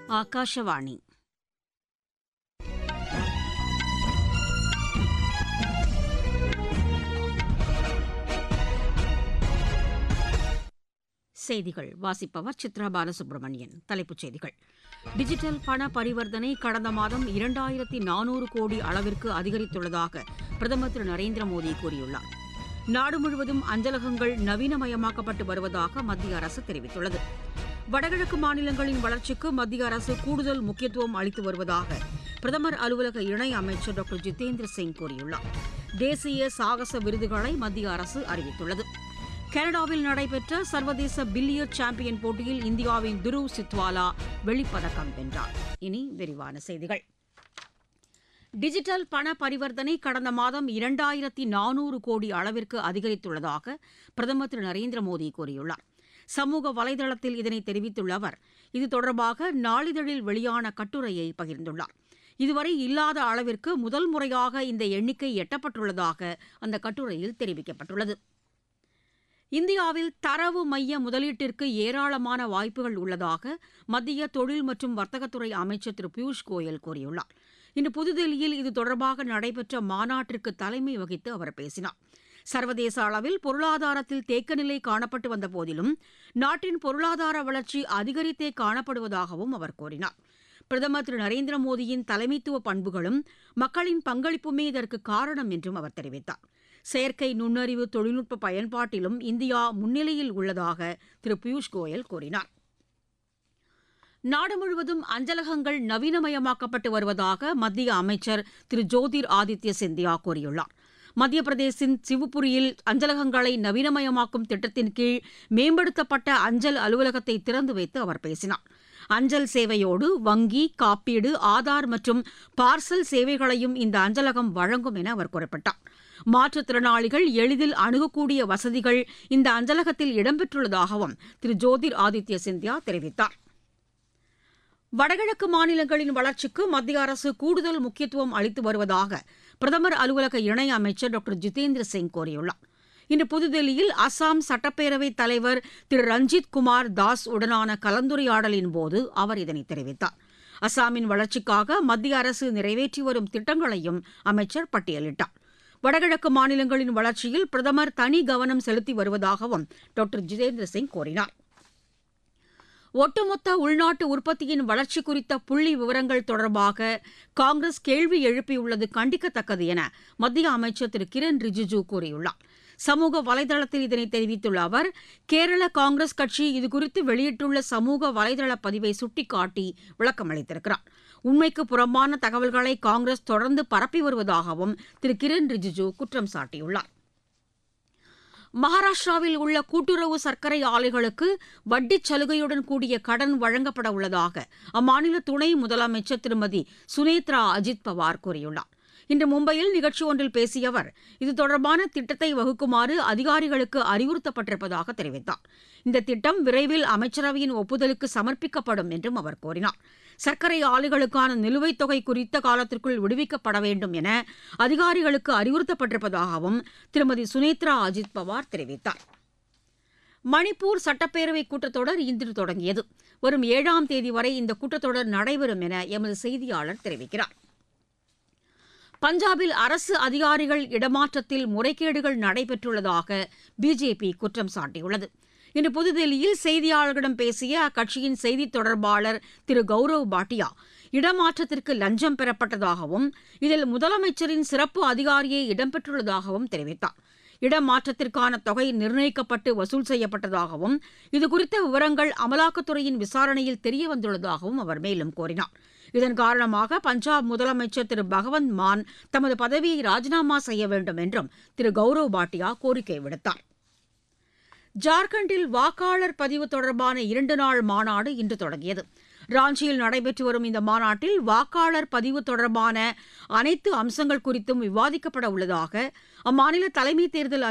ಆಕಾಶವಾಣಿ செய்திகள் வாசிப்பவர் சித்ரா பாலசுப்ரமணியன் தலைப்புச் செய்திகள் டிஜிட்டல் பண பரிவர்த்தனை கடந்த மாதம் இரண்டாயிரத்தி நானூறு கோடி அளவிற்கு அதிகரித்துள்ளதாக பிரதமர் திரு நரேந்திர மோடி கூறியுள்ளார் நாடு முழுவதும் அஞ்சலகங்கள் நவீனமயமாக்கப்பட்டு வருவதாக மத்திய அரசு தெரிவித்துள்ளது வடகிழக்கு மாநிலங்களின் வளர்ச்சிக்கு மத்திய அரசு கூடுதல் முக்கியத்துவம் அளித்து வருவதாக பிரதமர் அலுவலக இணை அமைச்சர் டாக்டர் ஜிதேந்திர சிங் கூறியுள்ளார் தேசிய சாகச விருதுகளை மத்திய அரசு அறிவித்துள்ளது கனடாவில் நடைபெற்ற சர்வதேச பில்லியர்ட் சாம்பியன் போட்டியில் இந்தியாவின் துருவ் சித்வாலா வெள்ளிப்பதக்கம் வென்றார் இனி விரிவான செய்திகள் டிஜிட்டல் பண பரிவர்த்தனை கடந்த மாதம் இரண்டாயிரத்தி நானூறு கோடி அளவிற்கு அதிகரித்துள்ளதாக பிரதமர் திரு நரேந்திர மோடி கூறியுள்ளார் சமூக வலைதளத்தில் இதனை தெரிவித்துள்ள அவர் இது தொடர்பாக நாளிதழில் வெளியான கட்டுரையை பகிர்ந்துள்ளார் இதுவரை இல்லாத அளவிற்கு முதல் முறையாக இந்த எண்ணிக்கை எட்டப்பட்டுள்ளதாக அந்த கட்டுரையில் தெரிவிக்கப்பட்டுள்ளது இந்தியாவில் தரவு மைய முதலீட்டிற்கு ஏராளமான வாய்ப்புகள் உள்ளதாக மத்திய தொழில் மற்றும் வர்த்தகத்துறை அமைச்சர் திரு பியூஷ் கோயல் கூறியுள்ளார் இன்று புதுதில்லியில் இது தொடர்பாக நடைபெற்ற மாநாட்டிற்கு தலைமை வகித்து அவர் பேசினார் சர்வதேச அளவில் பொருளாதாரத்தில் தேக்கநிலை காணப்பட்டு வந்த போதிலும் நாட்டின் பொருளாதார வளர்ச்சி அதிகரித்தே காணப்படுவதாகவும் அவர் கூறினார் பிரதமர் திரு நரேந்திர மோடியின் தலைமைத்துவ பண்புகளும் மக்களின் பங்களிப்புமே இதற்கு காரணம் என்றும் அவர் தெரிவித்தார் செயற்கை நுண்ணறிவு தொழில்நுட்ப பயன்பாட்டிலும் இந்தியா முன்னிலையில் உள்ளதாக திரு பியூஷ் கோயல் கூறினார் நாடு முழுவதும் அஞ்சலகங்கள் நவீனமயமாக்கப்பட்டு வருவதாக மத்திய அமைச்சர் திரு ஜோதிர் ஆதித்ய சிந்தியா கூறியுள்ளார் மத்திய பிரதேசின் சிவுபுரியில் அஞ்சலகங்களை நவீனமயமாக்கும் திட்டத்தின் கீழ் மேம்படுத்தப்பட்ட அஞ்சல் அலுவலகத்தை திறந்து வைத்து அவர் பேசினார் அஞ்சல் சேவையோடு வங்கி காப்பீடு ஆதார் மற்றும் பார்சல் சேவைகளையும் இந்த அஞ்சலகம் வழங்கும் என அவர் குறிப்பிட்டார் மாற்றுத்திறனாளிகள் எளிதில் அணுகக்கூடிய வசதிகள் இந்த அஞ்சலகத்தில் இடம்பெற்றுள்ளதாகவும் திரு ஜோதிர் ஆதித்ய சிந்தியா தெரிவித்தார் வடகிழக்கு மாநிலங்களின் வளர்ச்சிக்கு மத்திய அரசு கூடுதல் முக்கியத்துவம் அளித்து வருவதாக பிரதமர் அலுவலக இணை அமைச்சர் டாக்டர் ஜிதேந்திர சிங் கூறியுள்ளார் இன்று புதுதில்லியில் அசாம் சட்டப்பேரவைத் தலைவர் திரு ரஞ்சித் குமார் தாஸ் உடனான கலந்துரையாடலின் போது அவர் இதனை தெரிவித்தார் அசாமின் வளர்ச்சிக்காக மத்திய அரசு நிறைவேற்றி வரும் திட்டங்களையும் அமைச்சர் பட்டியலிட்டார் வடகிழக்கு மாநிலங்களின் வளர்ச்சியில் பிரதமர் தனி கவனம் செலுத்தி வருவதாகவும் டாக்டர் ஜிதேந்திர சிங் கூறினார் ஒட்டுமொத்த உள்நாட்டு உற்பத்தியின் வளர்ச்சி குறித்த புள்ளி விவரங்கள் தொடர்பாக காங்கிரஸ் கேள்வி எழுப்பியுள்ளது கண்டிக்கத்தக்கது என மத்திய அமைச்சர் திரு கிரண் ரிஜிஜூ கூறியுள்ளார் சமூக வலைதளத்தில் இதனை தெரிவித்துள்ள அவர் கேரள காங்கிரஸ் கட்சி இதுகுறித்து வெளியிட்டுள்ள சமூக வலைதள பதிவை சுட்டிக்காட்டி விளக்கமளித்திருக்கிறார் உண்மைக்கு புறம்பான தகவல்களை காங்கிரஸ் தொடர்ந்து பரப்பி வருவதாகவும் திரு கிரண் ரிஜிஜூ குற்றம் சாட்டியுள்ளார் மகாராஷ்டிராவில் உள்ள கூட்டுறவு சர்க்கரை ஆலைகளுக்கு வட்டிச் சலுகையுடன் கூடிய கடன் வழங்கப்பட உள்ளதாக அம்மாநில துணை முதலமைச்சர் திருமதி சுனேத்ரா அஜித் பவார் கூறியுள்ளார் இன்று மும்பையில் நிகழ்ச்சி ஒன்றில் பேசிய அவர் இது தொடர்பான திட்டத்தை வகுக்குமாறு அதிகாரிகளுக்கு அறிவுறுத்தப்பட்டிருப்பதாக தெரிவித்தார் இந்த திட்டம் விரைவில் அமைச்சரவையின் ஒப்புதலுக்கு சமர்ப்பிக்கப்படும் என்றும் அவர் கூறினார் சர்க்கரை ஆலைகளுக்கான நிலுவைத் தொகை குறித்த காலத்திற்குள் விடுவிக்கப்பட வேண்டும் என அதிகாரிகளுக்கு அறிவுறுத்தப்பட்டிருப்பதாகவும் திருமதி சுனேத்ரா அஜித் பவார் தெரிவித்தார் மணிப்பூர் சட்டப்பேரவை கூட்டத்தொடர் இன்று தொடங்கியது வரும் ஏழாம் தேதி வரை இந்த கூட்டத்தொடர் நடைபெறும் என எமது செய்தியாளர் தெரிவிக்கிறார் பஞ்சாபில் அரசு அதிகாரிகள் இடமாற்றத்தில் முறைகேடுகள் நடைபெற்றுள்ளதாக பிஜேபி குற்றம் சாட்டியுள்ளது இன்று புதுதில்லியில் செய்தியாளர்களிடம் பேசிய அக்கட்சியின் செய்தித் தொடர்பாளர் திரு கௌரவ் பாட்டியா இடமாற்றத்திற்கு லஞ்சம் பெறப்பட்டதாகவும் இதில் முதலமைச்சரின் சிறப்பு அதிகாரியே இடம்பெற்றுள்ளதாகவும் தெரிவித்தார் இடமாற்றத்திற்கான தொகை நிர்ணயிக்கப்பட்டு வசூல் செய்யப்பட்டதாகவும் இதுகுறித்த விவரங்கள் அமலாக்கத்துறையின் விசாரணையில் தெரியவந்துள்ளதாகவும் அவர் மேலும் கூறினார் இதன் காரணமாக பஞ்சாப் முதலமைச்சர் திரு பகவந்த் மான் தமது பதவியை ராஜினாமா செய்ய வேண்டும் என்றும் திரு கௌரவ் பாட்டியா கோரிக்கை விடுத்தார் ஜார்க்கண்டில் வாக்காளர் பதிவு தொடர்பான இரண்டு நாள் மாநாடு இன்று தொடங்கியது ராஞ்சியில் நடைபெற்று வரும் இந்த மாநாட்டில் வாக்காளர் பதிவு தொடர்பான அனைத்து அம்சங்கள் குறித்தும் விவாதிக்கப்பட உள்ளதாக அம்மாநில தலைமை தேர்தல்